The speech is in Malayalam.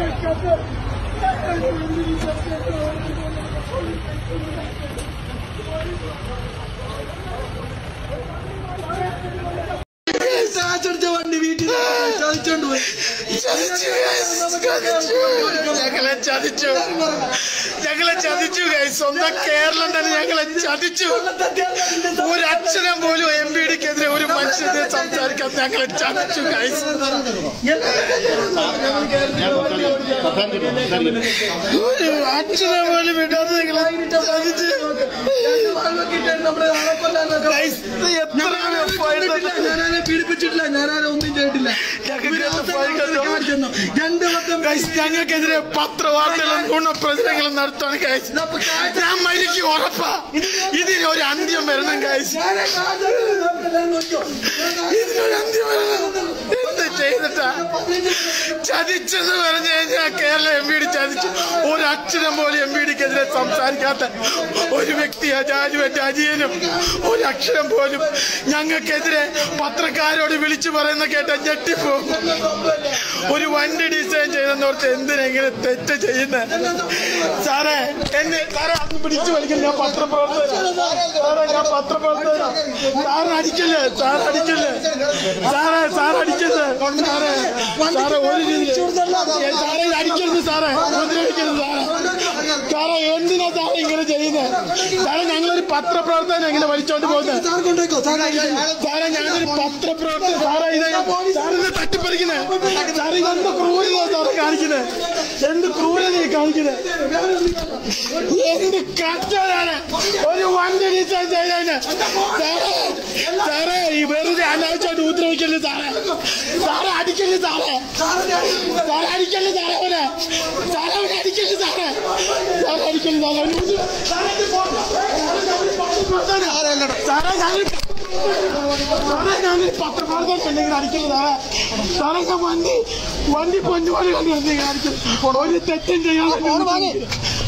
ചാച്ചടിച്ച വണ്ടി വീട്ടിൽ ചതിച്ചോണ്ട് പോയി ചതിച്ചു guys. ചതിച്ചു. ഞങ്ങളെ ചതിച്ചു ഞങ്ങളെ ചതിച്ചു guys. സ്വന്തം കേരളം തന്നെ ഞങ്ങളെ ചതിച്ചു ഒരു അക്ഷരം പോലും എം പി ഡിക്കെതിരെ ഒരു മനുഷ്യനെ സംസാരിക്കാൻ ഞങ്ങളെ ചതിച്ചു ഗൈസ് ഒരു അക്ഷരം പോലും വിടാതെ ഞങ്ങളെ ചതിച്ചു Guys, ഇത് എത്ര ഉറപ്പായിരുന്നു? ഞാനാരെ പീഡിപ്പിച്ചിട്ടില്ല ഞാനാരെ ഒന്നും ചെയ്തിട്ടില്ല രണ്ട് വട്ടം Guys, ഞങ്ങൾക്കെതിരെ പത്രവാർത്തകളും ഗുണപ്രചരണങ്ങളും നടത്താണ് ഗൈസ് ഞാൻ മരിക്കും ഉറപ്പാ ഇതിന് ഒരു അന്ത്യം വരണം ഗൈസ് ഇതിനൊരു അന്ത്യം വരണം എന്ത് ചെയ്തിട്ടാ ചതിച്ചെന്ന് പറഞ്ഞു കഴിഞ്ഞാൽ കേരള എം പി ഡി ചതിച്ചു ഒരു അക്ഷരം പോലും എം പി ഡിക്കെതിരെ സംസാരിക്കാത്ത ഒരു വ്യക്തി അജാജുവറ്റ് അജിയനും ഒരു അക്ഷരം പോലും ഞങ്ങൾക്കെതിരെ പത്രക്കാരോട് വിളിച്ചു പറയുന്ന കേട്ട ഞെട്ടിപ്പോകും ഒരു വണ്ടി ഡിസൈൻ ചെയ്തെന്നോർത്ത് എന്തിനെങ്കിലും തെറ്റ് ചെയ്യുന്നത് സാറേ എന്നെ സാറേ അന്ന് പിടിച്ചു വലിക്കൽ ഞാൻ പത്രപ്രവർത്തകനാ സാറേ ഞാൻ പത്രപ്രവർത്തകനാ സാറ് അടിക്കല്ലേ സാർ അടിക്കല്ലേ സാറേ സാർ അടിക്കല്ലേ സാറേ സാറേ ഒരു രീതി സാറേ ഇത് അടിക്കരുത് സാറേ ഉപദ്രവിക്കരുത് സാറേ സാറേ എന്തിനാ സാറേ ഇങ്ങനെ ചെയ്യുന്നത് സാറേ ഞങ്ങളൊരു പത്രപ്രവർത്തകനെ ഇങ്ങനെ വലിച്ചോണ്ട് പോകുന്നത് സാർ കൊണ്ടുപോയിക്കോ സാർ സാറേ ഞാനൊരു പത്രപ്രവർത്തകൻ സാറേ ഇത് സാറിനെ തട്ടിപ്പറിക്കുന്നത് സാറേ ഇതെന്ത് ക്രൂരത സാറേ കാണിക്കുന്നത് എന്ത് ക്രൂരത കാണിക്കുന്നത് എന്ത് കഷ്ടമാണ് ഒരു വണ്ടി ഡിസൈൻ ചെയ്തതിന് സാറേ സാറേ ഈ വെറുതെ അനാവശ്യമായിട്ട് ഉപദ്രവിക്കല്ലേ സാറേ സാറേ അടിക്കല്ലേ സാറേ സാറേ അടിക്കല്ലേ സാറേ അവനെ സാറേ അവനെ അടിക്കല്ലേ സാറേ സാറേ അടിക്കല്ലേ സാറേ അവനെ ഉപദ്ര- സാറേ ഇത് പോ- സാറേ സാറേ ഞങ്ങൾ സാറേ ഞാൻ പത്രപ്രവർത്തകൻ എന്തെങ്കിലും അടിക്കരുത് സാറേ സാറേ ഞാൻ വണ്ടി വണ്ടി പൊന്നുപോലെ കണ്ടു എന്തെങ്കിലും അടിക്കരുത് ഒരു തെറ്റും ചെയ്യാൻ